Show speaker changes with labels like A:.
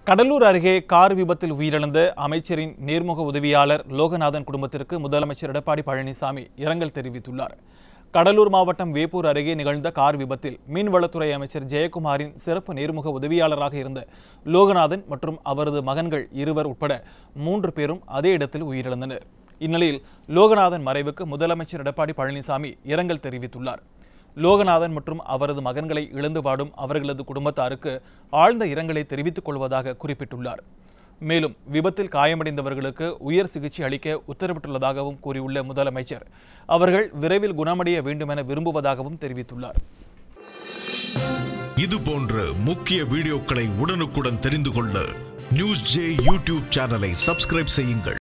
A: கடலூர் அருகே கார் விபத்தில் உயிரிழந்த அமைச்சரின் நேர்முக உதவியாளர் லோகநாதன் குடும்பத்திற்கு முதலமைச்சர் எடப்பாடி பழனிசாமி இரங்கல் தெரிவித்துள்ளார் கடலூர் மாவட்டம் வேப்பூர் அருகே நிகழ்ந்த கார் விபத்தில் மீன்வளத்துறை அமைச்சர் ஜெயக்குமாரின் சிறப்பு நேர்முக உதவியாளராக இருந்த லோகநாதன் மற்றும் அவரது மகன்கள் இருவர் உட்பட மூன்று பேரும் அதே இடத்தில் உயிரிழந்தனர் இந்நிலையில் லோகநாதன் மறைவுக்கு முதலமைச்சர் எடப்பாடி பழனிசாமி இரங்கல் தெரிவித்துள்ளார் லோகநாதன் மற்றும் அவரது மகன்களை இழந்து வாடும் அவர்களது குடும்பத்தாருக்கு ஆழ்ந்த இரங்கலை தெரிவித்துக் கொள்வதாக குறிப்பிட்டுள்ளார் மேலும் விபத்தில் காயமடைந்தவர்களுக்கு உயர் சிகிச்சை அளிக்க உத்தரவிட்டுள்ளதாகவும் கூறியுள்ள முதலமைச்சர் அவர்கள் விரைவில் குணமடைய வேண்டுமென விரும்புவதாகவும் தெரிவித்துள்ளார்
B: இது போன்ற முக்கிய வீடியோக்களை உடனுக்குடன் தெரிந்து கொள்ள நியூஸ் ஜே யூடியூப் சேனலை சப்ஸ்கிரைப் செய்யுங்கள்